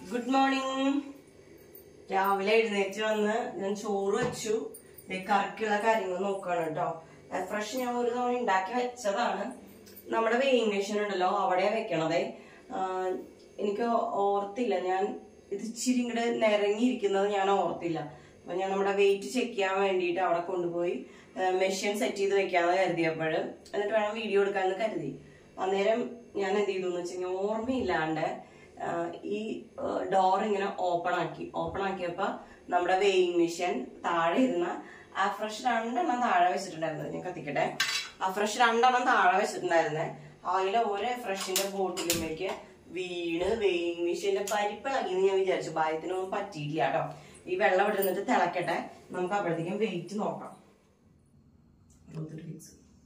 Good morning രാവിലെ എഴുന്നേറ്റ് വന്ന് ഞാൻ ചോറ് വെച്ചു ദേ കറിക്കുള്ള കാര്യങ്ങൾ നോക്കുകയാണ് കേട്ടോ ഫ്രഷ് ഞാൻ ഒരു തവണ ഉണ്ടാക്കി വെച്ചതാണ് നമ്മുടെ വെയിങ് മെഷീൻ ഉണ്ടല്ലോ അവിടെ വെക്കണതേ ആഹ് എനിക്ക് ഓർത്തില്ല ഞാൻ ഇത് ഇച്ചിരി ഇങ്ങോട്ട് നിരങ്ങിയിരിക്കുന്നത് ഞാൻ ഓർത്തില്ല അപ്പൊ ഞാൻ നമ്മുടെ വെയിറ്റ് ചെക്ക് ചെയ്യാൻ വേണ്ടിയിട്ട് അവിടെ കൊണ്ടുപോയി മെഷീൻ സെറ്റ് ചെയ്ത് വെക്കാന്ന് കരുതിയപ്പോൾ എന്നിട്ട് വേണം വീഡിയോ എടുക്കാമെന്ന് കരുതി അന്നേരം ഞാൻ എന്ത് ചെയ്തു എന്ന് വെച്ച് കഴിഞ്ഞാൽ ഓർമ്മയില്ലാണ്ട് ആഹ് ഈ ഡോർ ഇങ്ങനെ ഓപ്പൺ ആക്കി ഓപ്പൺ ആക്കിയപ്പോ നമ്മുടെ വെയിങ് മെഷീൻ താഴെ ഇരുന്ന ആ ഫ്രഷ് രണ്ടെണ്ണം താഴെ വെച്ചിട്ടുണ്ടായിരുന്നു ഞാൻ കത്തിക്കട്ടെ ആ ഫ്രഷ് രണ്ടെണ്ണം താഴെ വെച്ചിട്ടുണ്ടായിരുന്നേ അതിലെ ഓരോ ഫ്രഷിന്റെ ബോട്ടിലുമേക്ക് വീണ് വെയിങ് മെഷീന്റെ പരിപ്പിളകിന്ന് ഞാൻ വിചാരിച്ചു ഭയത്തിനൊന്നും പറ്റിയില്ല കേട്ടോ ഈ വെള്ളം ഇവിടെ നിന്നിട്ട് തിളക്കട്ടെ നമുക്ക് അപ്പോഴത്തേക്കും വെയിറ്റ് നോക്കാം അറുപത്തെട്ട് fix.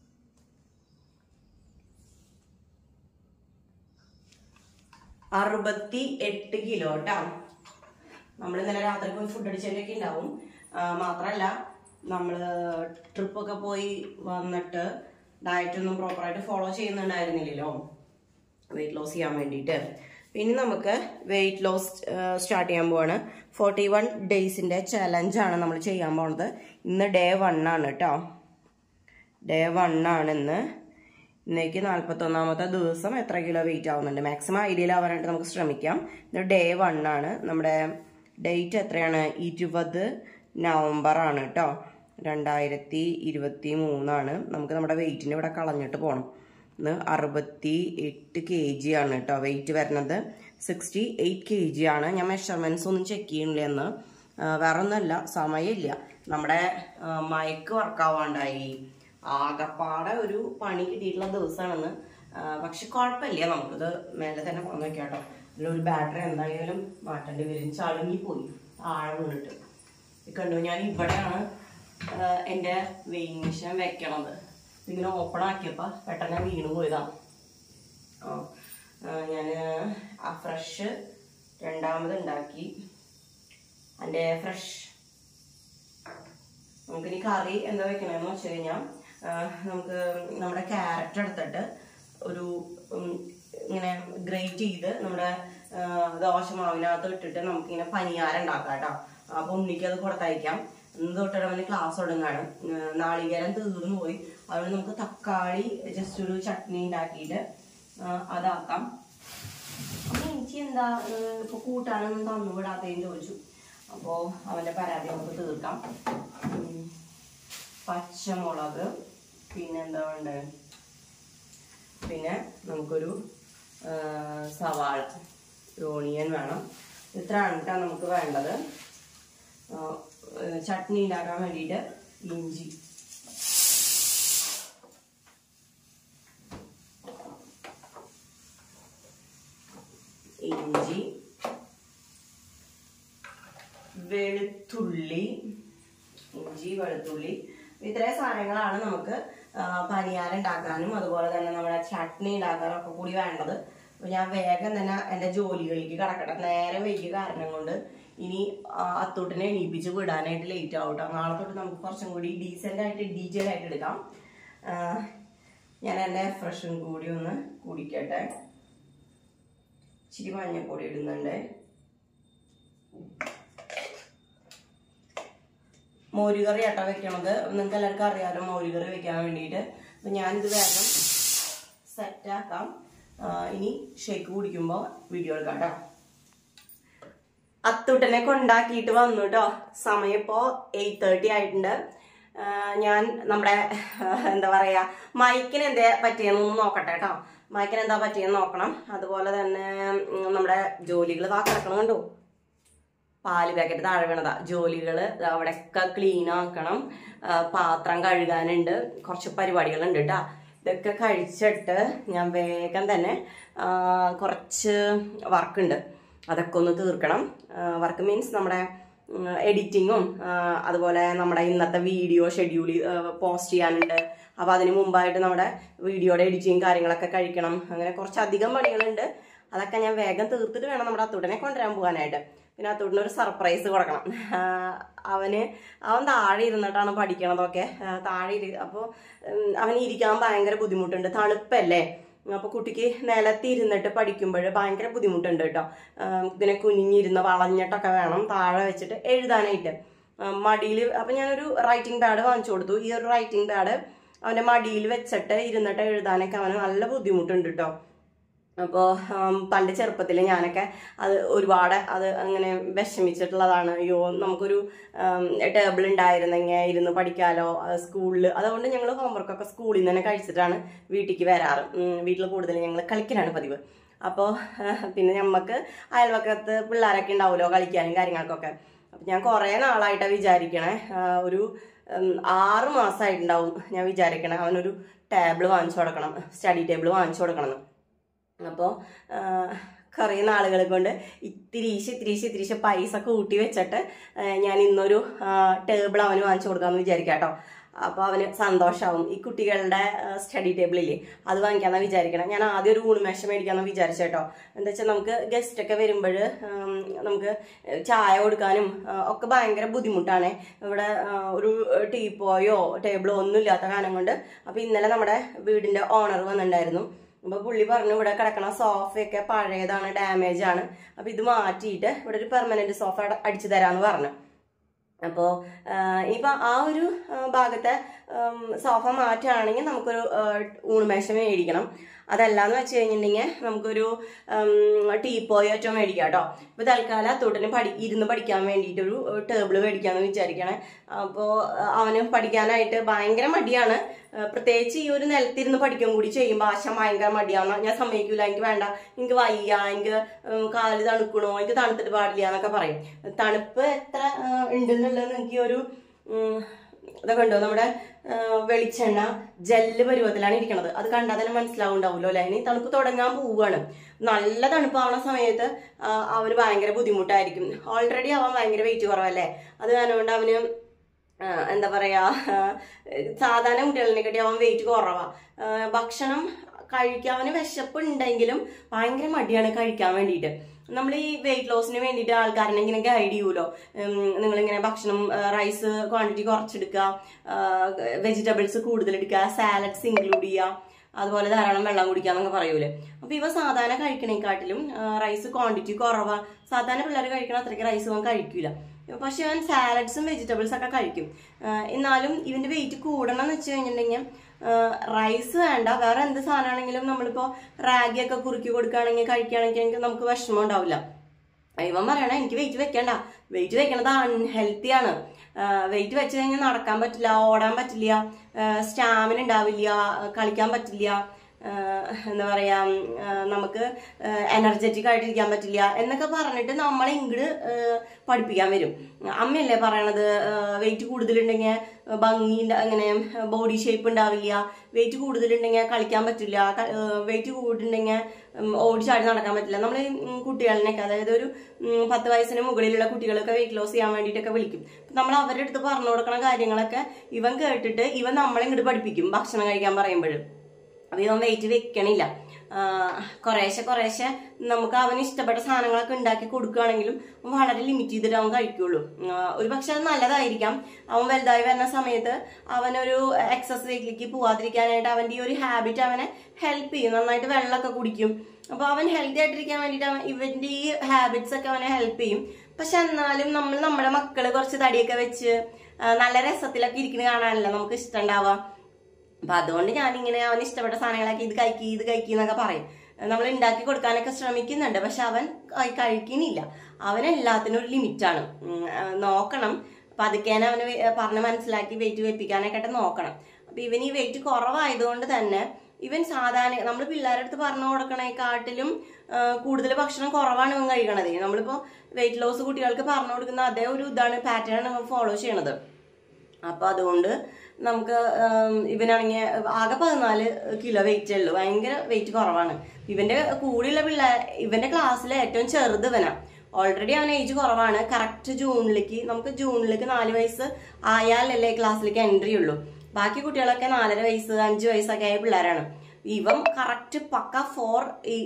അറുപത്തി എട്ട് കിലോ കേട്ടോ നമ്മൾ ഇന്നലെ രാത്രി പോയി ഫുഡ് അടിച്ചതിൻ്റെയൊക്കെ ഉണ്ടാവും ആ, മാത്രല്ല നമ്മള് ട്രിപ്പൊക്കെ പോയി വന്നിട്ട് ഡയറ്റ് ഒന്നും പ്രോപ്പറായിട്ട് ഫോളോ ചെയ്യുന്നുണ്ടായിരുന്നില്ലല്ലോ വെയിറ്റ് ലോസ് ചെയ്യാൻ വേണ്ടിയിട്ട് പിന്നെ നമുക്ക് വെയിറ്റ് ലോസ് സ്റ്റാർട്ട് ചെയ്യാൻ പോവാണ് ഫോർട്ടി വൺ ഡേയ്സിൻ്റെ ചലഞ്ചാണ് നമ്മൾ ചെയ്യാൻ പോണത് ഇന്ന് ഡേ വൺ ആണ് കേട്ടോ ഡേ വൺ ആണ് ഇന്ന് ഇന്നേക്ക് നാൽപ്പത്തൊന്നാമത്തെ ദിവസം എത്ര കിലോ വെയിറ്റ് ആവുന്നുണ്ട് മാക്സിമം ഐഡിയയിൽ ആവാനായിട്ട് നമുക്ക് ശ്രമിക്കാം ഇത് ഡേ വൺ ആണ് നമ്മുടെ ഡേറ്റ് എത്രയാണ് ഇരുപത് നവംബർ ആണ് കേട്ടോ രണ്ടായിരത്തി ഇരുപത്തി മൂന്നാണ് നമുക്ക് നമ്മുടെ വെയിറ്റിന് ഇവിടെ കളഞ്ഞിട്ട് പോകണം ഇന്ന് അറുപത്തി എട്ട് കെ ജി ആണ് കേട്ടോ വെയിറ്റ് വരുന്നത് സിക്സ്റ്റി എയ്റ്റ് കെ ജി ആണ് ഞാൻ മെഷർമെൻറ്റ്സ് ഒന്നും ചെക്ക് ചെയ്യണില്ല എന്ന് ആ, വേറെ ഒന്നുമല്ല സമയമില്ല നമ്മുടെ മയക്ക് വർക്കാവാണ്ടായി ആകപ്പാടെ ഒരു പണി കിട്ടിയിട്ടുള്ള ദിവസമാണെന്ന് ആ, പക്ഷെ കുഴപ്പമില്ല നമുക്കിത് മേലെ തന്നെ കൊണ്ടു വെക്കാം കേട്ടോ അതിലൊരു ബാറ്ററി എന്തായാലും മാറ്റേണ്ടി വരും ചളുങ്ങി പോയി താഴെ വീണിട്ട് ഇത് കണ്ടു ഞാൻ ഇവിടെയാണ് ആ, എൻ്റെ വെയിങ് മെഷീൻ വെക്കണത് ഇങ്ങനെ ഓപ്പൺ ആക്കിയപ്പോൾ പെട്ടെന്ന് വീണ് പോയതാണ് ഞാൻ ആ ഫ്രഷ് രണ്ടാമത് ഉണ്ടാക്കി എൻ്റെ ഫ്രഷ് നമുക്കിനി കറി എന്താ വെക്കണമെന്ന് വെച്ച് കഴിഞ്ഞാൽ നമുക്ക് നമ്മുടെ ക്യാരറ്റ് എടുത്തിട്ട് ഒരു ഉം, ഇങ്ങനെ ഗ്രേറ്റ് ചെയ്ത് നമ്മുടെ ആ, ദോശമാവിനകത്ത് ഇട്ടിട്ട് നമുക്കിങ്ങനെ പനിയാരം ഉണ്ടാക്കാം കേട്ടോ അപ്പൊ ഉണ്ണിക്ക് അത് കൊടുത്തയക്കാം ഇന്ന് തൊട്ടിട്ട് അവന് ക്ലാസ് തുടങ്ങാണ് ഉം, നാളികേരം തീർന്നു പോയി അതുകൊണ്ട് നമുക്ക് തക്കാളി ജസ്റ്റ് ഒരു ചട്നി ഉണ്ടാക്കിയിട്ട് ആ, അതാക്കാം അപ്പൊ എനിക്ക് എന്താ ഏഹ് ഇപ്പൊ കൂട്ടാനൊന്നും തന്നു വിടാത്തതിന് ചോദിച്ചു അപ്പോ അവന്റെ പരാതി നമുക്ക് തീർക്കാം ഉം. പച്ചമുളക് പിന്നെ എന്താ വേണ്ടേ പിന്നെ നമുക്കൊരു ആ, സവാള ഒരു ഓണിയൻ വേണം ഇത്രയാണ് കേട്ടോ നമുക്ക് വേണ്ടത് ആ, ഏഹ് ചട്നി ഉണ്ടാക്കാൻ വേണ്ടിയിട്ട് ഇഞ്ചി ഇഞ്ചി വെളുത്തുള്ളി ഇഞ്ചി വെളുത്തുള്ളി ഇത്രയും സാധനങ്ങളാണ് നമുക്ക് ആ, പനിയാരം ഉണ്ടാക്കാനും അതുപോലെ തന്നെ നമ്മുടെ ചട്നി ഉണ്ടാക്കാനും ഒക്കെ കൂടി വേണ്ടത് അപ്പൊ ഞാൻ വേഗം തന്നെ എന്റെ ജോലികളിലേക്ക് കടക്കട്ടെ നേരെ വൈകിയ കാരണം കൊണ്ട് ഇനി ആ, അത്തൂട്ടിനെ എണീപ്പിച്ച് വിടാനായിട്ട് ലേറ്റ് ആവും കേട്ടോ നാളെ തൊട്ട് നമുക്ക് കുറച്ചും കൂടി ഡീസെന്റ് ആയിട്ട് ഡീറ്റെയിൽ ആയിട്ട് എടുക്കാം ആ, ഞാൻ എന്റെ ഫ്രഷും കൂടി ഒന്ന് കുടിക്കട്ടെ ഇച്ചിരി മഞ്ഞപ്പൊടി ഇടുന്നുണ്ട് മോരുകറി ആട്ടോ വെക്കണത് നിങ്ങൾക്ക് എല്ലാവർക്കും അറിയാലോ മോരുകറി വെക്കാൻ വേണ്ടിയിട്ട് അപ്പൊ ഞാനിത് വേഗം സെറ്റാക്കാം ഇനി ഷേക്ക് കുടിക്കുമ്പോൾ വീഡിയോ എടുക്കാം കേട്ടോ അത്തുട്ടനെ കൊണ്ടാക്കിയിട്ട് വന്നു കേട്ടോ സമയം ഇപ്പോ എയ്റ്റ് തേർട്ടി ആയിട്ടുണ്ട് ആ, ഞാൻ നമ്മുടെ ആ, എന്താ പറയാ മൈക്കിന് എന്താ പറ്റിയെന്നൊന്ന് നോക്കട്ടെ കേട്ടോ മൈക്കിന് എന്താ പറ്റിയെന്ന് നോക്കണം അതുപോലെ തന്നെ ഉം, നമ്മുടെ ജോലികൾ താ കിടക്കണം കണ്ടോ പാല് പാക്കറ്റ് താഴെ വീണതാ ജോലികൾ അവിടെയൊക്കെ ക്ലീൻ ആക്കണം ആ, പാത്രം കഴുകാനുണ്ട് കുറച്ച് പരിപാടികളുണ്ട് കേട്ടോ ഇതൊക്കെ കഴിച്ചിട്ട് ഞാൻ വേഗം തന്നെ ആ, കുറച്ച് വർക്കുണ്ട് അതൊക്കെ ഒന്ന് തീർക്കണം വർക്ക് മീൻസ് നമ്മുടെ എഡിറ്റിങ്ങും അതുപോലെ നമ്മുടെ ഇന്നത്തെ വീഡിയോ ഷെഡ്യൂൾ പോസ്റ്റ് ചെയ്യാനുണ്ട് അപ്പോൾ അതിന് മുമ്പായിട്ട് നമ്മുടെ വീഡിയോയുടെ എഡിറ്റിങ് കാര്യങ്ങളൊക്കെ കഴിക്കണം അങ്ങനെ കുറച്ചധികം പണികളുണ്ട് അതൊക്കെ ഞാൻ വേഗം തീർത്തിട്ട് വേണം നമ്മുടെ അത്തൂട്ടനെ കൊണ്ടുവരാൻ പോകാനായിട്ട് പിന്നെ അത്തൂട്ടിന് ഒരു സർപ്രൈസ് കൊടുക്കണം ആ, അവന് അവൻ താഴെ ഇരുന്നിട്ടാണ് പഠിക്കണതൊക്കെ ആ, താഴെ ഇരി അപ്പോൾ അവന് ഇരിക്കാൻ ഭയങ്കര ബുദ്ധിമുട്ടുണ്ട് തണുപ്പല്ലേ അപ്പോൾ കുട്ടിക്ക് നിലത്ത് ഇരുന്നിട്ട് പഠിക്കുമ്പോൾ ഭയങ്കര ബുദ്ധിമുട്ടുണ്ട് കേട്ടോ ആഹ് ഇതിനെ കുനിഞ്ഞിരുന്ന് വളഞ്ഞിട്ടൊക്കെ വേണം താഴെ വെച്ചിട്ട് എഴുതാനായിട്ട് മടിയിൽ അപ്പം ഞാനൊരു റൈറ്റിംഗ് പാഡ് വാങ്ങിച്ചു കൊടുത്തു ഈ ഒരു റൈറ്റിംഗ് പാഡ് അവൻ്റെ മടിയിൽ വെച്ചിട്ട് ഇരുന്നിട്ട് എഴുതാനൊക്കെ അവന് നല്ല ബുദ്ധിമുട്ടുണ്ട് കേട്ടോ അപ്പോൾ പണ്ട് ചെറുപ്പത്തിൽ ഞാനൊക്കെ അത് ഒരുപാട് അത് അങ്ങനെ വിഷമിച്ചിട്ടുള്ളതാണ് അയ്യോ നമുക്കൊരു ടേബിൾ ഉണ്ടായിരുന്നെങ്കിൽ ഇരുന്ന് പഠിക്കാലോ സ്കൂളിൽ അതുകൊണ്ട് ഞങ്ങൾ ഹോംവർക്കൊക്കെ സ്കൂളിൽ നിന്ന് തന്നെ കഴിച്ചിട്ടാണ് വീട്ടിലേക്ക് വരാറ് ഉം, വീട്ടിൽ കൂടുതൽ ഞങ്ങൾ കളിക്കലാണ് പതിവ് അപ്പോൾ പിന്നെ നമുക്ക് അയൽവക്കത്ത് പിള്ളേരൊക്കെ ഉണ്ടാവുമല്ലോ കളിക്കാനും കാര്യങ്ങൾക്കൊക്കെ അപ്പം ഞാൻ കുറേ നാളായിട്ടാണ് വിചാരിക്കണേ ആ, ഒരു ഉം, ആറ് മാസമായിട്ടുണ്ടാവും ഞാൻ വിചാരിക്കണേ അവനൊരു ടേബിൾ വാങ്ങിച്ചു കൊടുക്കണം സ്റ്റഡി ടേബിൾ വാങ്ങിച്ചു കൊടുക്കണം എന്ന് അപ്പോൾ കുറേ നാളുകൾ കൊണ്ട് ഇത്തിരീശ് ഇത്തിരീശ് ഇത്തിരീശ് പൈസ കൂട്ടി വെച്ചിട്ട് ആ, ഞാൻ ഇന്നൊരു ടേബിൾ അവന് വാങ്ങിച്ചു കൊടുക്കാമെന്ന് വിചാരിക്കാം കേട്ടോ അപ്പോൾ അവന് സന്തോഷമാവും ഈ കുട്ടികളുടെ സ്റ്റഡി ടേബിളില്ലേ അത് വാങ്ങിക്കാമെന്ന് വിചാരിക്കണം ഞാൻ ആദ്യം ഒരു ഊണുമേശ മേടിക്കാമെന്ന് വിചാരിച്ചു കേട്ടോ എന്താ വെച്ചാൽ നമുക്ക് ഗസ്റ്റ് ഒക്കെ വരുമ്പോൾ നമുക്ക് ചായ കൊടുക്കാനും ആ, ഒക്കെ ഭയങ്കര ബുദ്ധിമുട്ടാണ് ഇവിടെ ആ, ഒരു ടീപ്പോയോ ടേബിളോ ഒന്നും ഇല്ലാത്ത കാരണം കൊണ്ട് അപ്പോൾ ഇന്നലെ നമ്മുടെ വീടിൻ്റെ ഓണർ വന്നിട്ടുണ്ടായിരുന്നു അപ്പൊ പുള്ളി പറഞ്ഞു ഇവിടെ കിടക്കണ സോഫയൊക്കെ പഴയതാണ് ഡാമേജ് ആണ് അപ്പൊ ഇത് മാറ്റിയിട്ട് ഇവിടെ ഒരു പെർമനന്റ് സോഫ അടിച്ചു തരാന്ന് പറഞ്ഞു അപ്പോൾ ഇനിയിപ്പോൾ ആ ഒരു ആ, ഭാഗത്തെ ഉം, സോഫ മാറ്റുകയാണെങ്കിൽ നമുക്കൊരു ആ, ഊണുമേശ മേടിക്കണം അതല്ലാന്ന് വെച്ച് കഴിഞ്ഞിട്ടുണ്ടെങ്കിൽ നമുക്കൊരു ടീപ്പോയോ ഏറ്റവും മേടിക്കാം കേട്ടോ ഇപ്പോൾ തൽക്കാലം അത്തോട്ടിന് പഠി ഇരുന്ന് പഠിക്കാൻ വേണ്ടിയിട്ടൊരു ടേബിൾ മേടിക്കാമെന്ന് വിചാരിക്കണേ അപ്പോൾ അവന് പഠിക്കാനായിട്ട് ഭയങ്കര മടിയാണ് ആ, പ്രത്യേകിച്ച് ഈ ഒരു നിലത്തിരുന്ന് പഠിക്കാൻ കൂടി ചെയ്യുമ്പോൾ ആശ ഭയങ്കര മടിയാണ് ഞാൻ സമ്മതിക്കൂല എനിക്ക് വേണ്ട എനിക്ക് വയ്യ എനിക്ക് ഉം, കാല് തണുക്കണോ എനിക്ക് തണുത്തിട്ട് പാടില്ല എന്നൊക്കെ പറയും തണുപ്പ് എത്ര ആ, ഉണ്ടെന്നുള്ളത് എനിക്ക് ഒരു ഉം, ഇതൊക്കെ ഉണ്ടോ നമ്മുടെ ആ, വെളിച്ചെണ്ണ ജെല്ല് പരുവത്തിലാണ് ഇരിക്കണത് അത് കണ്ടാൽ തന്നെ മനസ്സിലാവുണ്ടാവുമല്ലോ അല്ലെ ഇനി തണുപ്പ് തുടങ്ങാൻ പോവുകയാണ് നല്ല തണുപ്പാവുന്ന സമയത്ത് ആ, അവന് ഭയങ്കര ബുദ്ധിമുട്ടായിരിക്കും ഓൾറെഡി അവൻ ഭയങ്കര വെയിറ്റ് കുറവല്ലേ അത് കാരണം കൊണ്ട് അവന് ആ, എന്താ പറയാ ആ, സാധാരണ കുട്ടികളിനെക്കാട്ടി അവൻ വെയിറ്റ് കുറവാ ആ, ഭക്ഷണം കഴിക്കാൻ അവന് വിശപ്പ് ഉണ്ടെങ്കിലും ഭയങ്കര മടിയാണ് കഴിക്കാൻ വേണ്ടിയിട്ട് നമ്മൾ ഈ വെയിറ്റ് ലോസിന് വേണ്ടിയിട്ട് ആൾക്കാരനെ ഇങ്ങനെ ഗൈഡ് ചെയ്യുമല്ലോ നിങ്ങളിങ്ങനെ ഭക്ഷണം റൈസ് ക്വാണ്ടിറ്റി കുറച്ചെടുക്കുക വെജിറ്റബിൾസ് കൂടുതൽ എടുക്കുക സാലഡ്സ് ഇൻക്ലൂഡ് ചെയ്യുക അതുപോലെ ധാരാളം വെള്ളം കുടിക്കുക എന്നൊക്കെ പറയൂലേ അപ്പൊ ഇവ സാധാരണ കഴിക്കണേക്കാട്ടിലും റൈസ് ക്വാണ്ടിറ്റി കുറവാ സാധാരണ പിള്ളേർ കഴിക്കണ അത്രയ്ക്ക് റൈസ് അവൻ കഴിക്കൂല പക്ഷെ അവൻ സാലഡ്സും വെജിറ്റബിൾസ് ഒക്കെ കഴിക്കും ആ, എന്നാലും ഇവന്റെ വെയിറ്റ് കൂടണം എന്ന് വെച്ച് കഴിഞ്ഞിട്ടുണ്ടെങ്കിൽ റൈസ് വേണ്ട വേറെ എന്ത് സാധനമാണെങ്കിലും നമ്മളിപ്പോ റാഗി ഒക്കെ കുറുക്കി കൊടുക്കുകയാണെങ്കിൽ കഴിക്കുകയാണെങ്കിൽ നമുക്ക് വിഷമം ഉണ്ടാവില്ല ഇവൻ പറയണ എനിക്ക് വെയിറ്റ് വെക്കണ്ട വെയിറ്റ് വെക്കണത് അൺഹെൽത്തി ആണ് വെയിറ്റ് വെച്ച് കഴിഞ്ഞാൽ നടക്കാൻ പറ്റില്ല ഓടാൻ പറ്റില്ല സ്റ്റാമിന ഉണ്ടാവില്ല കളിക്കാൻ പറ്റില്ല ആ, എന്താ പറയാ ആ, നമുക്ക് എനർജറ്റിക് ആയിട്ടിരിക്കാൻ പറ്റില്ല എന്നൊക്കെ പറഞ്ഞിട്ട് നമ്മളെ ഇങ്ങോട്ട് പഠിപ്പിക്കാൻ വരും അമ്മയല്ലേ പറയണത് വെയിറ്റ് കൂടുതലുണ്ടെങ്കിൽ ഭംഗി ഉണ്ടാ- അങ്ങനെ ബോഡി ഷേപ്പ് ഉണ്ടാവില്ല വെയിറ്റ് കൂടുതലുണ്ടെങ്കിൽ കളിക്കാൻ പറ്റില്ല വെയിറ്റ് കൂടുതലുണ്ടെങ്കിൽ ഓടിച്ചാടി നടക്കാൻ പറ്റില്ല നമ്മൾ കുട്ടികളിനൊക്കെ അതായത് ഒരു ഉം, പത്ത് വയസ്സിന് മുകളിലുള്ള കുട്ടികളൊക്കെ വെയിറ്റ് ലോസ് ചെയ്യാൻ വേണ്ടിയിട്ടൊക്കെ വിളിക്കും നമ്മൾ അവരുടെ അടുത്ത് പറഞ്ഞു കൊടുക്കണ കാര്യങ്ങളൊക്കെ ഇവൻ കേട്ടിട്ട് ഇവൻ നമ്മളെ ഇങ്ങോട്ട് പഠിപ്പിക്കും ഭക്ഷണം കഴിക്കാൻ പറയുമ്പോഴും അപ്പൊ ഇവൻ വെയിറ്റ് വെക്കണില്ല ആ, കുറേശ്ശെ കുറേശ്ശെ നമുക്ക് അവന് ഇഷ്ടപ്പെട്ട സാധനങ്ങളൊക്കെ ഉണ്ടാക്കി കൊടുക്കുകയാണെങ്കിലും അവൻ വളരെ ലിമിറ്റ് ചെയ്തിട്ട് അവൻ കഴിക്കുള്ളൂ ആ, ഒരു പക്ഷെ അത് നല്ലതായിരിക്കാം അവൻ വലുതായി വരുന്ന സമയത്ത് അവനൊരു എക്സസ് വെയിറ്റിലേക്ക് പോവാതിരിക്കാനായിട്ട് അവന്റെ ഈ ഒരു ഹാബിറ്റ് അവനെ ഹെൽപ്പ് ചെയ്യും നന്നായിട്ട് വെള്ളമൊക്കെ കുടിക്കും അപ്പൊ അവൻ ഹെൽത്തി ആയിട്ടിരിക്കാൻ വേണ്ടിയിട്ട് അവൻ ഇവന്റെ ഈ ഹാബിറ്റ്സ് ഒക്കെ അവനെ ഹെൽപ്പ് ചെയ്യും പക്ഷെ എന്നാലും നമ്മൾ നമ്മുടെ മക്കള് കുറച്ച് തടിയൊക്കെ വെച്ച് ആ, നല്ല രസത്തിലൊക്കെ ഇരിക്കുന്ന കാണാനല്ല നമുക്ക് ഇഷ്ടം ഉണ്ടാവുക അപ്പൊ അതുകൊണ്ട് ഞാനിങ്ങനെ അവന് ഇഷ്ടപ്പെട്ട സാധനങ്ങളൊക്കെ ഇത് കഴിക്കി ഇത് കഴിക്കി എന്നൊക്കെ പറയും നമ്മൾ ഉണ്ടാക്കി കൊടുക്കാനൊക്കെ ശ്രമിക്കുന്നുണ്ട് പക്ഷെ അവൻ കഴി- കഴിക്കുന്നില്ല അവൻ എല്ലാത്തിനും ഒരു ലിമിറ്റാണ് നോക്കണം പതുക്കേനെ അവന് വെ- പറഞ്ഞ് മനസ്സിലാക്കി വെയിറ്റ് വെപ്പിക്കാനൊക്കെ ആയിട്ട് നോക്കണം അപ്പൊ ഇവൻ ഈ വെയിറ്റ് കുറവായതുകൊണ്ട് തന്നെ ഇവൻ സാധാരണ നമ്മൾ പിള്ളേരുടെ അടുത്ത് പറഞ്ഞു കൊടുക്കണേക്കാട്ടിലും കൂടുതൽ ഭക്ഷണം കുറവാണ് ഇവൻ കഴിക്കണത് നമ്മളിപ്പോ വെയിറ്റ് ലോസ് കുട്ടികൾക്ക് പറഞ്ഞു കൊടുക്കുന്ന അതേ ഒരു ഇതാണ് പാറ്റേൺ ആണ് ഫോളോ ചെയ്യണത് അപ്പൊ അതുകൊണ്ട് നമുക്ക് ഉം, ഇവനാണെങ്കിൽ ആകെ പതിനാല് കിലോ വെയിറ്റ് ഉള്ളൂ ഭയങ്കര വെയിറ്റ് കുറവാണ് ഇവന്റെ കൂടെയുള്ള പിള്ളേർ ഇവന്റെ ക്ലാസ്സിലെ ഏറ്റവും ചെറുത് ഇവനാ ഓൾറെഡി അവൻ ഏജ് കുറവാണ് കറക്റ്റ് ജൂണിലേക്ക് നമുക്ക് ജൂണിലേക്ക് നാല് വയസ്സ് ആയാലല്ലേ ക്ലാസ്സിലേക്ക് എൻട്രി ഉള്ളൂ ബാക്കി കുട്ടികളൊക്കെ നാലര വയസ്സ് അഞ്ച് വയസ്സൊക്കെ ആയ പിള്ളേരാണ് ഇവൻ കറക്റ്റ് പക്ക ഫോർ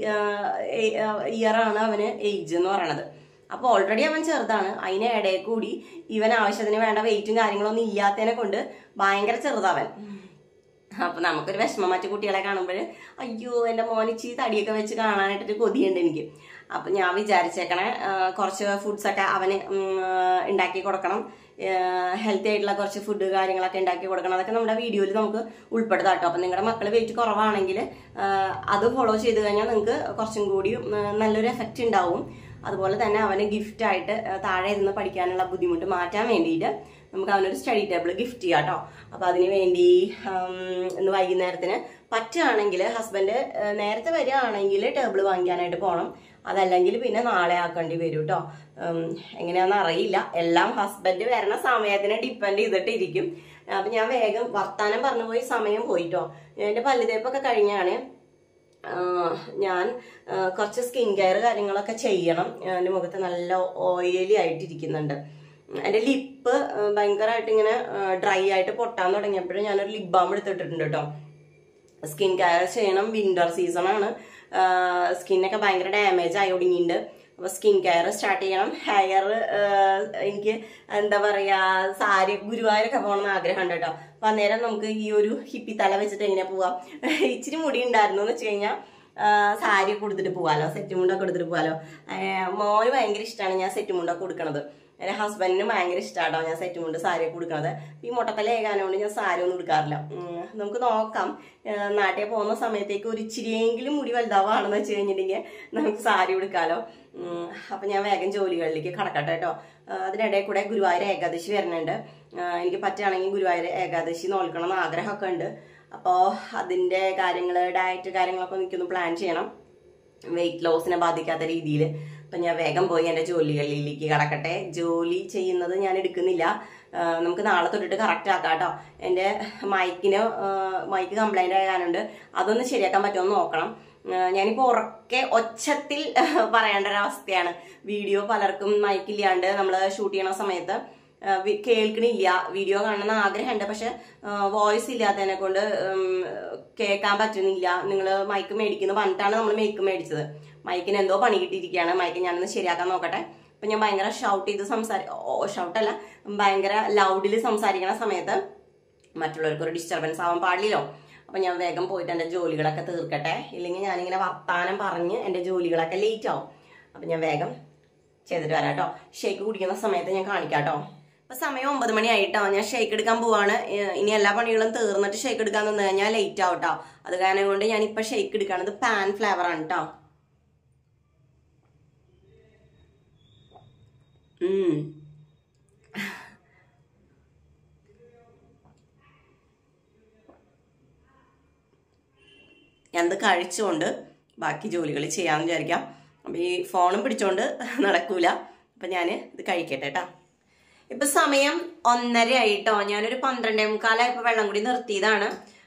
ഇയർ ആണ് അവന് ഏജ് എന്ന് പറയണത് അപ്പൊ ഓൾറെഡി അവൻ ചെറുതാണ് അതിന് ഇടയിൽ കൂടി ഇവൻ ആവശ്യത്തിന് വേണ്ട വെയിറ്റും കാര്യങ്ങളൊന്നും ഇല്ലാത്തതിനെ കൊണ്ട് ഭയങ്കര ചെറുതവൻ അപ്പൊ നമുക്കൊരു വിഷമം മറ്റു കുട്ടികളെ കാണുമ്പോൾ അയ്യോ എൻ്റെ മോനിച്ചി തടിയൊക്കെ വെച്ച് കാണാനായിട്ടൊരു കൊതിയുണ്ട് എനിക്ക് അപ്പൊ ഞാൻ വിചാരിച്ചേക്കണേ ആ, കുറച്ച് ഫുഡ്സൊക്കെ അവന് ഉം, ഉണ്ടാക്കി കൊടുക്കണം ഹെൽത്തി ആയിട്ടുള്ള കുറച്ച് ഫുഡ് കാര്യങ്ങളൊക്കെ ഉണ്ടാക്കി കൊടുക്കണം അതൊക്കെ നമ്മുടെ വീഡിയോയിൽ നമുക്ക് ഉൾപ്പെടുത്താം കേട്ടോ അപ്പം നിങ്ങളുടെ മക്കൾ വെയിറ്റ് കുറവാണെങ്കിൽ അത് ഫോളോ ചെയ്ത് കഴിഞ്ഞാൽ നിങ്ങൾക്ക് കുറച്ചും കൂടി ഉം, നല്ലൊരു എഫക്റ്റ് ഉണ്ടാവും അതുപോലെ തന്നെ അവന് ഗിഫ്റ്റ് ആയിട്ട് ആ, താഴെ ഇരുന്ന് പഠിക്കാനുള്ള ബുദ്ധിമുട്ട് മാറ്റാൻ വേണ്ടിയിട്ട് നമുക്ക് അവനൊരു സ്റ്റഡി ടേബിൾ ഗിഫ്റ്റ് ചെയ്യാം കേട്ടോ അപ്പൊ അതിന് വേണ്ടി ഉം, ഇന്ന് വൈകുന്നേരത്തിന് പറ്റുകയാണെങ്കിൽ ഹസ്ബൻഡ് നേരത്തെ വരികയാണെങ്കിൽ ടേബിൾ വാങ്ങിക്കാനായിട്ട് പോകണം അതല്ലെങ്കിൽ പിന്നെ നാളെ ആക്കേണ്ടി വരും കേട്ടോ എങ്ങനെയാണെന്ന് അറിയില്ല എല്ലാം ഹസ്ബൻഡ് വരണ സമയത്തിനെ ഡിപ്പെൻഡ് ചെയ്തിട്ട് ഇരിക്കും അപ്പൊ ഞാൻ വേഗം വർത്താനം പറഞ്ഞു പോയി സമയം പോയിട്ടോ എന്റെ പല്ലുതേപ്പൊക്കെ കഴിഞ്ഞാണ് ആഹ് ഞാൻ ആഹ് കുറച്ച് സ്കിൻ കെയർ കാര്യങ്ങളൊക്കെ ചെയ്യണം എൻ്റെ മുഖത്ത് നല്ല ഓയിലി ആയിട്ടിരിക്കുന്നുണ്ട് എൻ്റെ ലിപ്പ് ഭയങ്കരമായിട്ട് ഇങ്ങനെ ഡ്രൈ ആയിട്ട് പൊട്ടാൻ തുടങ്ങിയപ്പോഴും ഞാനൊരു ലിപ് ബാം എടുത്തിട്ടുണ്ട് കേട്ടോ സ്കിൻ കെയർ ചെയ്യണം വിന്റർ സീസൺ ആണ് സ്കിന്നൊക്കെ ഭയങ്കര ഡാമേജ് ആയി ഒടുങ്ങിയിട്ടുണ്ട് അപ്പൊ സ്കിൻ കെയർ സ്റ്റാർട്ട് ചെയ്യണം ഹെയർ എനിക്ക് എന്താ പറയാ സാരി ഗുരുവായൂരൊക്കെ പോകണമെന്ന് ആഗ്രഹമുണ്ട് കേട്ടോ അപ്പൊ അന്നേരം നമുക്ക് ഈ ഒരു ഹിപ്പി തല വെച്ചിട്ട് എങ്ങനെ പോവാം ഇച്ചിരി മുടി ഉണ്ടായിരുന്നു എന്ന് വെച്ച് കഴിഞ്ഞാൽ സാരി കൊടുത്തിട്ട് പോവാലോ സെറ്റ് മുണ്ടൊക്കെ കൊടുത്തിട്ട് പോവാലോ ആ, മോന് ഭയങ്കര ഇഷ്ടമാണ് ഞാൻ സെറ്റ് മുണ്ടൊക്കെ കൊടുക്കണത് എൻ്റെ ഹസ്ബൻഡിന് ഭയങ്കര ഇഷ്ടമാട്ടോ ഞാൻ സെറ്റ് മുണ്ട് സാരി ഒക്കെ കൊടുക്കണത് ഈ മുട്ടത്തല ഏകാനോണ്ട് ഞാൻ സാരി ഒന്നും എടുക്കാറില്ല ഉം, നമുക്ക് നോക്കാം ആ, നാട്ടിൽ പോകുന്ന സമയത്തേക്ക് ഒരു ഇച്ചിരിയെങ്കിലും മുടി വലുതാവാണെന്ന് വെച്ച് കഴിഞ്ഞിട്ടുണ്ടെങ്കിൽ നമുക്ക് സാരി എടുക്കാലോ ഉം, അപ്പൊ ഞാൻ വേഗം ജോലികളിലേക്ക് കടക്കട്ടെ കേട്ടോ ആ, അതിനിടയിൽ കൂടെ ഗുരുവായൂർ ഏകാദശി വരുന്നുണ്ട് ആ, എനിക്ക് പറ്റുകയാണെങ്കിൽ ഗുരുവായൂർ ഏകാദശി നോൽക്കണം എന്ന് ആഗ്രഹമൊക്കെ ഉണ്ട് അപ്പോൾ അതിന്റെ കാര്യങ്ങൾ ഡയറ്റ് കാര്യങ്ങളൊക്കെ എനിക്കൊന്ന് പ്ലാൻ ചെയ്യണം വെയിറ്റ് ലോസിനെ ബാധിക്കാത്ത രീതിയിൽ അപ്പൊ ഞാൻ വേഗം പോയി എൻ്റെ ജോലികളിലേക്ക് കടക്കട്ടെ ജോലി ചെയ്യുന്നത് ഞാൻ എടുക്കുന്നില്ല ആ, നമുക്ക് നാളെ തൊട്ടിട്ട് കറക്റ്റ് ആക്കാം കേട്ടോ എൻ്റെ മൈക്കിന് മൈക്ക് കംപ്ലൈന്റ് ആകാനുണ്ട് അതൊന്ന് ശരിയാക്കാൻ പറ്റുമെന്ന് നോക്കണം ആ, ഞാനിപ്പോ ഉറക്കെ ഒച്ചത്തിൽ പറയേണ്ട ഒരു അവസ്ഥയാണ് വീഡിയോ പലർക്കും മൈക്കില്ലാണ്ട് നമ്മൾ ഷൂട്ട് ചെയ്യണ സമയത്ത് ആ, വി- കേൾക്കണില്ല വീഡിയോ കാണണമെന്ന് ആഗ്രഹമുണ്ട് പക്ഷെ വോയിസ് ഇല്ലാത്തതിനെ കൊണ്ട് ഉം, കേൾക്കാൻ പറ്റുന്നില്ല നിങ്ങൾ മൈക്ക് മേടിക്കുന്നു പറഞ്ഞിട്ടാണ് നമ്മൾ മൈക്ക് മേടിച്ചത് മൈക്കിന് എന്തോ പണി കിട്ടിയിരിക്കുകയാണ് മൈക്ക് ഞാനൊന്ന് ശരിയാക്കാൻ നോക്കട്ടെ അപ്പൊ ഞാൻ ഭയങ്കര ഷൗട്ട് ചെയ്ത് സംസാരി ഓ ഷൗട്ടല്ല ഭയങ്കര ലൗഡിൽ സംസാരിക്കണ സമയത്ത് മറ്റുള്ളവർക്ക് ഒരു ഡിസ്റ്റർബൻസ് ആവാൻ പാടില്ലല്ലോ അപ്പൊ ഞാൻ വേഗം പോയിട്ട് എന്റെ ജോലികളൊക്കെ തീർക്കട്ടെ ഇല്ലെങ്കിൽ ഞാനിങ്ങനെ വർത്താനം പറഞ്ഞ് എന്റെ ജോലികളൊക്കെ ലേറ്റ് ആവും അപ്പൊ ഞാൻ വേഗം ചെയ്തിട്ട് വരാം കേട്ടോ ഷേക്ക് കുടിക്കുന്ന സമയത്ത് ഞാൻ കാണിക്കാം കേട്ടോ ഇപ്പൊ സമയം ഒമ്പത് മണി ആയിട്ടോ ഞാൻ ഷേക്ക് എടുക്കാൻ പോവാണ് ഏഹ് ഇനി എല്ലാ പണികളും തീർന്നിട്ട് ഷേക്ക് എടുക്കാൻ നിന്ന് കഴിഞ്ഞാൽ ലേറ്റ് ആവും കേട്ടോ അത് കാരണം കൊണ്ട് ഞാൻ ഇപ്പൊ ഷേക്ക് എടുക്കാണത് പാൻ ഫ്ലേവർ ആണ് കേട്ടോ ഉം ഞാനത് കഴിച്ചുകൊണ്ട് ബാക്കി ജോലികൾ ചെയ്യാമെന്ന് വിചാരിക്കാം അപ്പം ഈ ഫോണും പിടിച്ചോണ്ട് നടക്കൂല അപ്പം ഞാൻ ഇത് കഴിക്കട്ടെ കേട്ടോ ഇപ്പൊ സമയം ഒന്നര ആയിട്ടോ ഞാനൊരു പന്ത്രണ്ടേ മുക്കാലായപ്പോ വെള്ളം കൂടി നിർത്തിയതാണ്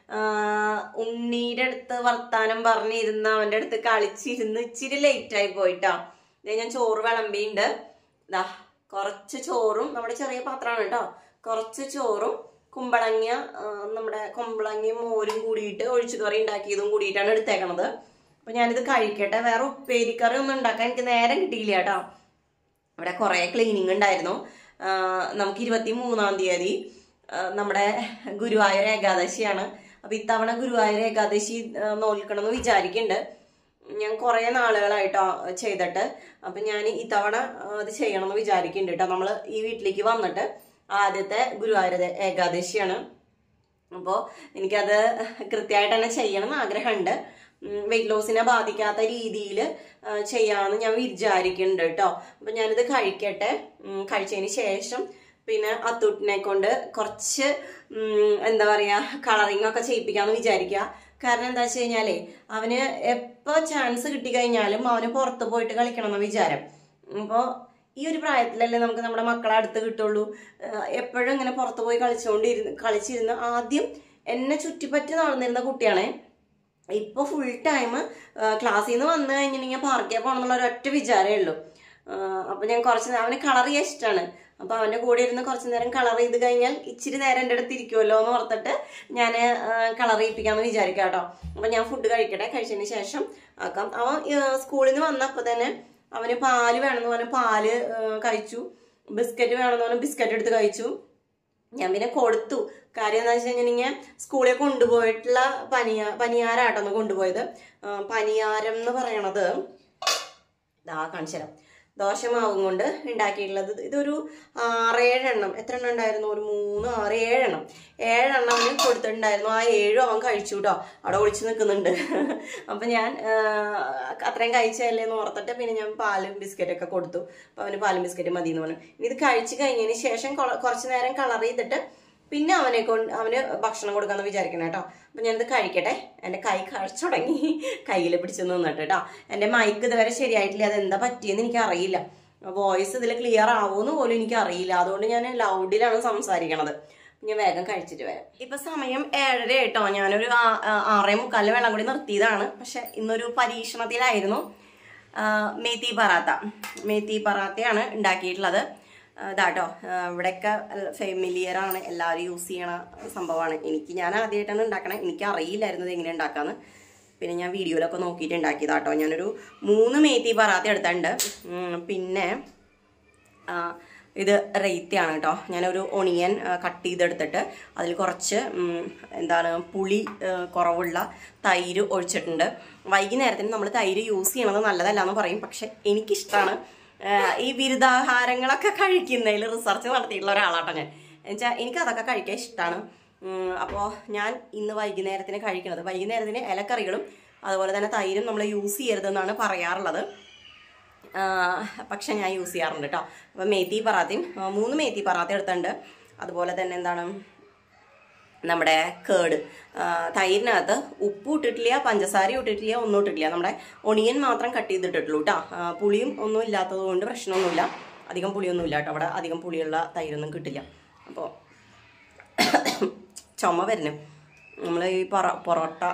ആഹ് ഉണ്ണീടെ അടുത്ത് വർത്താനം പറഞ്ഞിരുന്ന് അവന്റെ അടുത്ത് കളിച്ചിരുന്ന് ഇച്ചിരി ലേറ്റ് ആയി പോയിട്ടോ ദേ ഞാൻ ചോറ് വിളമ്പിയുണ്ട് ദാ കുറച്ച് ചോറും നമ്മുടെ ചെറിയ പാത്രമാണ് കേട്ടോ കുറച്ച് ചോറും കുമ്പളങ്ങ ആ, നമ്മുടെ കുമ്പളങ്ങയും മോരും കൂടിയിട്ട് ഒഴിച്ചു കറി ഉണ്ടാക്കിയതും കൂടിയിട്ടാണ് എടുത്തേക്കണത് അപ്പൊ ഞാനിത് കഴിക്കട്ടെ വേറെ ഉപ്പേരിക്കറി ഒന്നും ഉണ്ടാക്കാൻ എനിക്ക് നേരം കിട്ടിയില്ല കേട്ടോ ഇവിടെ കുറെ ക്ലീനിങ് ഉണ്ടായിരുന്നു ആ, നമുക്ക് ഇരുപത്തി മൂന്നാം തീയതി ആ, നമ്മുടെ ഗുരുവായൂർ ഏകാദശിയാണ് അപ്പൊ ഇത്തവണ ഗുരുവായൂർ ഏകാദശി ആ, നോൽക്കണം എന്ന് വിചാരിക്കുന്നുണ്ട് ഞാൻ കുറെ നാളുകളായിട്ടോ ചെയ്തിട്ട് അപ്പൊ ഞാൻ ഇത്തവണ ആ, അത് ചെയ്യണം എന്ന് വിചാരിക്കുന്നുണ്ട് കേട്ടോ നമ്മള് ഈ വീട്ടിലേക്ക് വന്നിട്ട് ആദ്യത്തെ ഗുരുവായൂർ ഏകാദശിയാണ് അപ്പോൾ എനിക്കത് കൃത്യമായിട്ട് തന്നെ ചെയ്യണം എന്ന് ആഗ്രഹമുണ്ട് വെയിറ്റ് ലോസിനെ ബാധിക്കാത്ത രീതിയിൽ ചെയ്യാമെന്ന് ഞാൻ വിചാരിക്കുന്നുണ്ട് കേട്ടോ അപ്പൊ ഞാനിത് കഴിക്കട്ടെ ഉം, കഴിച്ചതിന് ശേഷം പിന്നെ അത്തൂട്ടിനെ കൊണ്ട് കുറച്ച് ഉം, എന്താ പറയാ കളറിംഗ് ഒക്കെ ചെയ്യിപ്പിക്കാന്ന് വിചാരിക്കുക കാരണം എന്താ വെച്ച് കഴിഞ്ഞാലേ അവന് എപ്പോ ചാൻസ് കിട്ടിക്കഴിഞ്ഞാലും അവന് പുറത്ത് പോയിട്ട് കളിക്കണം എന്ന വിചാരം അപ്പോൾ ഈ ഒരു പ്രായത്തിലല്ലേ നമുക്ക് നമ്മുടെ മക്കളെ അടുത്ത് കിട്ടുള്ളൂ ഏഹ് എപ്പോഴും ഇങ്ങനെ പുറത്ത് പോയി കളിച്ചുകൊണ്ടിരുന്ന് കളിച്ചിരുന്ന് ആദ്യം എന്നെ ചുറ്റിപ്പറ്റി നടന്നിരുന്ന കുട്ടിയാണേ ഇപ്പൊ ഫുൾ ടൈം ക്ലാസ്സിൽ നിന്ന് വന്നു കഴിഞ്ഞിട്ടുണ്ടെങ്കിൽ പാർക്കിൽ പോകണം എന്നുള്ള ഒരൊറ്റ വിചാരമേ ഉള്ളൂ ആഹ് അപ്പൊ ഞാൻ കുറച്ച് നേ- അവന് കളർ ചെയ്യാൻ ഇഷ്ടമാണ് അപ്പൊ അവന്റെ കൂടെ ഇരുന്ന് കുറച്ച് നേരം കളർ ചെയ്ത് കഴിഞ്ഞാൽ ഇച്ചിരി നേരം എൻ്റെ അടുത്ത് ഇരിക്കുമല്ലോ എന്ന് ഓർത്തിട്ട് ഞാൻ കളർ ചെയ്യിപ്പിക്കാന്ന് വിചാരിക്കാം കേട്ടോ അപ്പൊ ഞാൻ ഫുഡ് കഴിക്കട്ടെ കഴിച്ചതിന് ശേഷം ആക്കാം അവൻ ഏഹ് സ്കൂളിൽ നിന്ന് വന്നപ്പോ തന്നെ അവന് പാല് വേണമെന്ന് പറഞ്ഞ് പാല് ഏഹ് കഴിച്ചു ബിസ്ക്കറ്റ് വേണമെന്ന് പറഞ്ഞ് ബിസ്ക്കറ്റ് എടുത്ത് കഴിച്ചു ഞാൻ പിന്നെ കൊടുത്തു കാര്യം എന്താ വെച്ച് കഴിഞ്ഞിട്ടുണ്ടെങ്കിൽ സ്കൂളിൽ കൊണ്ടുപോയിട്ടുള്ള പനിയാ പനിയാരാട്ടോ ഒന്ന് കൊണ്ടുപോയത് ആ, പനിയാരം എന്ന് പറയണത് ഇതാ കാണിച്ചു തരാം ദോശമാവും കൊണ്ട് ഉണ്ടാക്കിയിട്ടുള്ളത് ഇതൊരു ആറേഴെണ്ണം എത്ര എണ്ണം ഉണ്ടായിരുന്നു ഒരു മൂന്ന് ആറ് ഏഴെണ്ണം ഏഴെണ്ണം അവന് കൊടുത്തിട്ടുണ്ടായിരുന്നു ആ ഏഴും അവൻ കഴിച്ചു കേട്ടോ അവിടെ ഒളിച്ചു നിൽക്കുന്നുണ്ട് അപ്പം ഞാൻ ആ, അത്രയും കഴിച്ചതല്ലേ എന്ന് ഓർത്തിട്ട് പിന്നെ ഞാൻ പാലും ബിസ്ക്കറ്റൊക്കെ കൊടുത്തു അപ്പം അവന് പാലും ബിസ്ക്കറ്റ് മതി എന്ന് പറഞ്ഞു ഇനി ഇത് കഴിച്ചു കഴിഞ്ഞതിന് ശേഷം കൊള- കുറച്ച് നേരം കളർ ചെയ്തിട്ട് പിന്നെ അവനെ കൊണ്ട് അവന് ഭക്ഷണം കൊടുക്കാന്ന് വിചാരിക്കണം കേട്ടോ അപ്പൊ ഞാനിത് കഴിക്കട്ടെ എൻ്റെ കൈ കഴിച്ചു തുടങ്ങി കയ്യിൽ പിടിച്ചു നിന്നിട്ട് കേട്ടോ എൻ്റെ മൈക്ക് ഇതുവരെ ശരിയായിട്ടില്ല അത് എന്താ പറ്റിയെന്ന് എനിക്ക് അറിയില്ല വോയിസ് ഇതിൽ ക്ലിയർ ആവുമെന്ന് പോലും എനിക്ക് അറിയില്ല അതുകൊണ്ട് ഞാൻ ലൗഡിലാണ് സംസാരിക്കണത് ഞാൻ വേഗം കഴിച്ചിട്ട് വരാം ഇപ്പൊ സമയം ഏഴര കേട്ടോ ഞാനൊരു ആ- ആ- ആറേ മുക്കാലിന് വെള്ളം കൂടി നിർത്തിയതാണ് പക്ഷെ ഇന്നൊരു പരീക്ഷണത്തിലായിരുന്നു ആ, മേത്തി പറാത്ത മേത്തി പറാത്തയാണ് ഉണ്ടാക്കിയിട്ടുള്ളത് ആ, ഇതാട്ടോ ആ, ഇവിടെയൊക്കെ ഫെമിലിയർ ആണ് എല്ലാവരും യൂസ് ചെയ്യണ സംഭവമാണ് എനിക്ക് ഞാൻ ആദ്യമായിട്ടാണ് ഉണ്ടാക്കണത് എനിക്ക് അറിയില്ലായിരുന്നു ഇത് എങ്ങനെ ഉണ്ടാക്കാന്ന് പിന്നെ ഞാൻ വീഡിയോയിലൊക്കെ നോക്കിയിട്ട് ഉണ്ടാക്കിയതാട്ടോ ഞാനൊരു മൂന്ന് മേത്തി പറാത്ത എടുത്തിട്ടുണ്ട് ഉം, പിന്നെ ആ, ഇത് റേത്യാണ് കേട്ടോ ഞാനൊരു ഒണിയൻ കട്ട് ചെയ്തെടുത്തിട്ട് അതിൽ കുറച്ച് ഉം, എന്താണ് പുളി ആ, കുറവുള്ള തൈര് ഒഴിച്ചിട്ടുണ്ട് വൈകുന്നേരത്തിന് നമ്മൾ തൈര് യൂസ് ചെയ്യണത് നല്ലതല്ല എന്ന് പറയും പക്ഷെ എനിക്കിഷ്ടമാണ് ആ, ഈ ബിരുദാഹാരങ്ങളൊക്കെ കഴിക്കുന്നതിൽ റിസർച്ച് നടത്തിയിട്ടുള്ള ഒരാളാട്ടോ ഞാൻ എന്നുവെച്ചാൽ എനിക്ക് അതൊക്കെ കഴിക്കാൻ ഇഷ്ടമാണ് അപ്പോൾ ഞാൻ ഇന്ന് വൈകുന്നേരത്തിന് കഴിക്കണത് വൈകുന്നേരത്തിന് ഇലക്കറികളും അതുപോലെ തന്നെ തൈരും നമ്മൾ യൂസ് ചെയ്യരുതെന്നാണ് പറയാറുള്ളത് ആഹ് പക്ഷെ ഞാൻ യൂസ് ചെയ്യാറുണ്ട് കേട്ടോ അപ്പം മേത്തി പറാത്തയും ആ, മൂന്ന് മേത്തി പറാത്ത എടുത്തിട്ടുണ്ട് അതുപോലെ തന്നെ എന്താണ് നമ്മുടെ കേട് തൈരിനകത്ത് ഉപ്പ് ഇട്ടിട്ടില്ല പഞ്ചസാര ഇട്ടിട്ടില്ല ഒന്നും ഇട്ടിട്ടില്ല നമ്മുടെ ഒണിയൻ മാത്രം കട്ട് ചെയ്തിട്ടിട്ടുള്ളൂ കേട്ടോ പുളിയും ഒന്നും ഇല്ലാത്തത് കൊണ്ട് പ്രശ്നമൊന്നുമില്ല അധികം പുളിയൊന്നും ഇല്ല കേട്ടോ അവിടെ അധികം പുളിയുള്ള തൈരൊന്നും കിട്ടില്ല അപ്പോൾ ചുമ വരുന്നു നമ്മൾ ഈ പൊറ പൊറോട്ട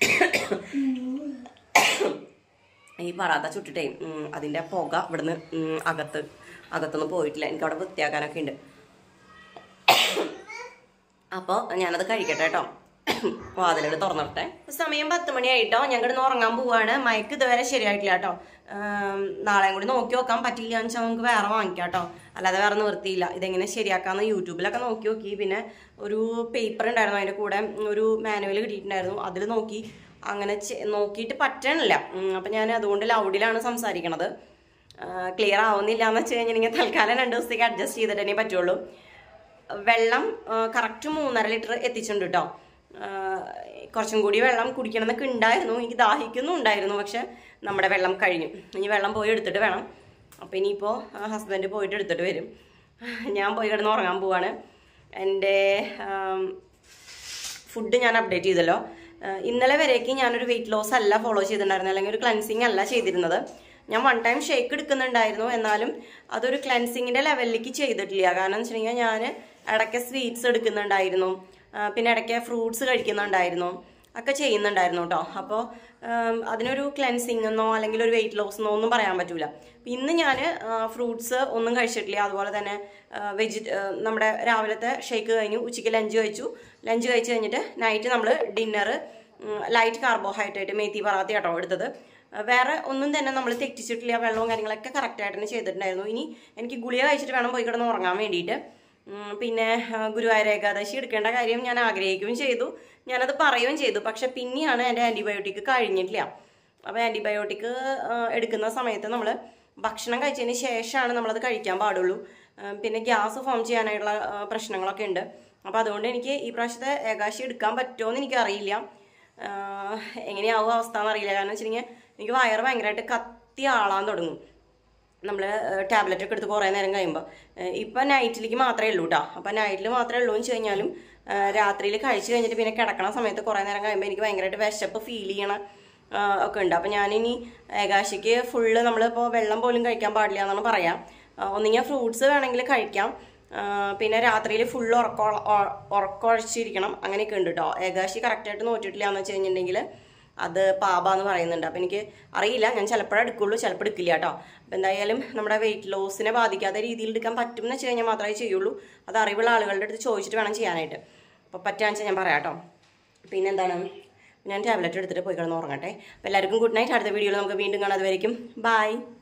ഈ പറാത്ത ചുട്ടിട്ടേ ഉം, അതിന്റെ പുക ഇവിടുന്ന് ഉം, അകത്ത് അകത്തൊന്നും പോയിട്ടില്ല എനിക്ക് അവിടെ വൃത്തിയാക്കാനൊക്കെ ഉണ്ട് അപ്പോൾ ഞാനത് കഴിക്കട്ടെ കേട്ടോ വാതിലോട് തുറന്നിട്ടെ സമയം പത്ത് മണിയായിട്ടോ ഞാൻ കിടന്ന് ഉറങ്ങാൻ പോവാണ് മയക്ക് ഇതുവരെ ശരിയായിട്ടില്ല കേട്ടോ ആം, നാളെയും കൂടി നോക്കി നോക്കാൻ പറ്റില്ല എന്ന് വെച്ചാൽ നമുക്ക് വേറെ വാങ്ങിക്കാം കേട്ടോ അല്ലാതെ വേറെ നിവൃത്തിയില്ല ഇതെങ്ങനെ ശരിയാക്കാന്ന് യൂട്യൂബിലൊക്കെ നോക്കി നോക്കി പിന്നെ ഒരു പേപ്പർ ഉണ്ടായിരുന്നു അതിൻ്റെ കൂടെ ഒരു മാനുവൽ കിട്ടിയിട്ടുണ്ടായിരുന്നു അതിൽ നോക്കി അങ്ങനെ ചെ- നോക്കിയിട്ട് പറ്റണില്ല ഉം, അപ്പം ഞാൻ അതുകൊണ്ട് ലൗഡിലാണ് സംസാരിക്കണത് ക്ലിയർ ആവുന്നില്ല എന്ന് വെച്ച് കഴിഞ്ഞിട്ടുണ്ടെങ്കിൽ തൽക്കാലം രണ്ട് ദിവസത്തേക്ക് അഡ്ജസ്റ്റ് ചെയ്തിട്ട് തന്നെ പറ്റുള്ളൂ വെള്ളം കറക്റ്റ് മൂന്നര ലിറ്റർ എത്തിച്ചിട്ടുണ്ട് കേട്ടോ കുറച്ചും കൂടി വെള്ളം കുടിക്കണം എന്നൊക്കെ ഉണ്ടായിരുന്നു എനിക്ക് ദാഹിക്കുന്നു ഉണ്ടായിരുന്നു പക്ഷെ നമ്മുടെ വെള്ളം കഴിഞ്ഞു ഇനി വെള്ളം പോയി എടുത്തിട്ട് വേണം അപ്പോൾ ഇനിയിപ്പോൾ ഹസ്ബൻഡ് പോയിട്ട് എടുത്തിട്ട് വരും ഞാൻ പോയി കിടന്ന് ഉറങ്ങാൻ പോവാണ് എൻ്റെ ഫുഡ് ഞാൻ അപ്ഡേറ്റ് ചെയ്തല്ലോ ആഹ് ഇന്നലെ വരേക്ക് ഞാനൊരു വെയിറ്റ് ലോസ് അല്ല ഫോളോ ചെയ്തിട്ടുണ്ടായിരുന്നത് അല്ലെങ്കിൽ ഒരു ക്ലൻസിങ് അല്ല ചെയ്തിരുന്നത് ഞാൻ വൺ ടൈം ഷേക്ക് എടുക്കുന്നുണ്ടായിരുന്നു എന്നാലും അതൊരു ക്ലൻസിങ്ങിന്റെ ലെവലിലേക്ക് ചെയ്തിട്ടില്ല കാരണം എന്ന് വെച്ചിട്ടുണ്ടെങ്കിൽ ഞാൻ ഇടയ്ക്ക് സ്വീറ്റ്സ് എടുക്കുന്നുണ്ടായിരുന്നു ആഹ് പിന്നെ ഇടയ്ക്ക് ഫ്രൂട്ട്സ് കഴിക്കുന്നുണ്ടായിരുന്നു ഒക്കെ ചെയ്യുന്നുണ്ടായിരുന്നു കേട്ടോ അപ്പോൾ അതിനൊരു ക്ലെൻസിങ് എന്നോ അല്ലെങ്കിൽ ഒരു വെയിറ്റ് ലോസ് എന്നോ ഒന്നും പറയാൻ പറ്റൂല അപ്പൊ ഇന്ന് ഞാൻ ഫ്രൂട്ട്സ് ഒന്നും കഴിച്ചിട്ടില്ല അതുപോലെ തന്നെ വെജി നമ്മുടെ രാവിലത്തെ ഷേക്ക് കഴിഞ്ഞു ഉച്ചയ്ക്ക് ലഞ്ച് കഴിച്ചു ലഞ്ച് കഴിച്ച് കഴിഞ്ഞിട്ട് നൈറ്റ് നമ്മൾ dinner light carbohydrate methi paratha കേട്ടോ എടുത്തത് ആ, വേറെ ഒന്നും തന്നെ നമ്മൾ തെറ്റിച്ചിട്ടില്ല വെള്ളവും കാര്യങ്ങളൊക്കെ കറക്റ്റായിട്ട് തന്നെ ചെയ്തിട്ടുണ്ടായിരുന്നു ഇനി എനിക്ക് ഗുളിക കഴിച്ചിട്ട് വേണം പോയി കിടന്ന് ഉറങ്ങാൻ വേണ്ടിയിട്ട് ഉം, പിന്നെ ആ, ഗുരുവായൂർ ഏകാദശി എടുക്കേണ്ട കാര്യം ഞാൻ ആഗ്രഹിക്കുകയും ചെയ്തു ഞാനത് പറയുകയും ചെയ്തു പക്ഷെ പിന്നെയാണ് എൻ്റെ ആൻറ്റിബയോട്ടിക് കഴിഞ്ഞിട്ടില്ല അപ്പോൾ ആൻറ്റിബയോട്ടിക് എടുക്കുന്ന സമയത്ത് നമ്മൾ ഭക്ഷണം കഴിച്ചതിന് ശേഷമാണ് നമ്മളത് കഴിക്കാൻ പാടുള്ളൂ ആ, പിന്നെ ഗ്യാസ് ഫോം ചെയ്യാനായിട്ടുള്ള ആ, പ്രശ്നങ്ങളൊക്കെ ഉണ്ട് അപ്പോൾ അതുകൊണ്ട് എനിക്ക് ഈ പ്രാവശ്യത്തെ ഏകാശി എടുക്കാൻ പറ്റുമോ എന്ന് എനിക്കറിയില്ല ആഹ് എങ്ങനെയാവും അവസ്ഥ എന്നറിയില്ല കാരണം വെച്ചിട്ടുണ്ടെങ്കിൽ എനിക്ക് വയറ് ഭയങ്കരമായിട്ട് കത്തി ആളാൻ തുടങ്ങും നമ്മൾ ടാബ്ലറ്റ് ഒക്കെ എടുത്ത് കുറേ നേരം കഴിയുമ്പോൾ ഇപ്പം നൈറ്റിലേക്ക് മാത്രമേ ഉള്ളൂ കേട്ടോ അപ്പം നൈറ്റിൽ മാത്രമേ ഉള്ളൂ എന്ന് വെച്ച് കഴിഞ്ഞാലും രാത്രിയിൽ കഴിച്ച് കഴിഞ്ഞിട്ട് പിന്നെ കിടക്കണ സമയത്ത് കുറേ നേരം കഴിയുമ്പോൾ എനിക്ക് ഭയങ്കരമായിട്ട് വിശപ്പ് ഫീൽ ചെയ്യണ ആ, ഒക്കെ ഉണ്ട് അപ്പം ഞാനിനി ഏകാശിക്ക് ഫുള്ള് നമ്മളിപ്പോൾ വെള്ളം പോലും കഴിക്കാൻ പാടില്ല എന്നാണ് പറയാം ഒന്നുകിൽ ഫ്രൂട്ട്സ് വേണമെങ്കിൽ കഴിക്കാം ആ, പിന്നെ രാത്രിയിൽ ഫുള്ള് ഉറക്ക ഉറക്കൊഴിച്ചിരിക്കണം അങ്ങനെയൊക്കെ ഉണ്ട് കേട്ടോ ഏകാശി കറക്റ്റായിട്ട് നോറ്റിട്ടില്ല എന്ന് വെച്ച് കഴിഞ്ഞിട്ടുണ്ടെങ്കിൽ അത് പാപാന്ന് പറയുന്നുണ്ട് അപ്പം എനിക്ക് അറിയില്ല ഞാൻ ചിലപ്പോഴേ എടുക്കുള്ളൂ ചിലപ്പോൾ എടുക്കില്ല കേട്ടോ അപ്പം എന്തായാലും നമ്മുടെ വെയിറ്റ് ലോസിനെ ബാധിക്കാത്ത രീതിയിൽ എടുക്കാൻ പറ്റും എന്ന് വെച്ച് കഴിഞ്ഞാൽ മാത്രമേ ചെയ്യുള്ളൂ അത് അറിവുള്ള ആളുകളുടെ അടുത്ത് ചോദിച്ചിട്ട് വേണം ചെയ്യാനായിട്ട് അപ്പോൾ പറ്റുകയാണെന്ന് വെച്ചാൽ ഞാൻ പറയാം കേട്ടോ പിന്നെന്താണ് ഞാൻ ടാബ്ലറ്റ് എടുത്തിട്ട് പോയി കിടന്ന് ഉറങ്ങട്ടെ അപ്പോൾ എല്ലാവർക്കും ഗുഡ് നൈറ്റ് അടുത്ത വീഡിയോയിൽ നമുക്ക് വീണ്ടും കാണാതെ വരയ്ക്കും ബൈ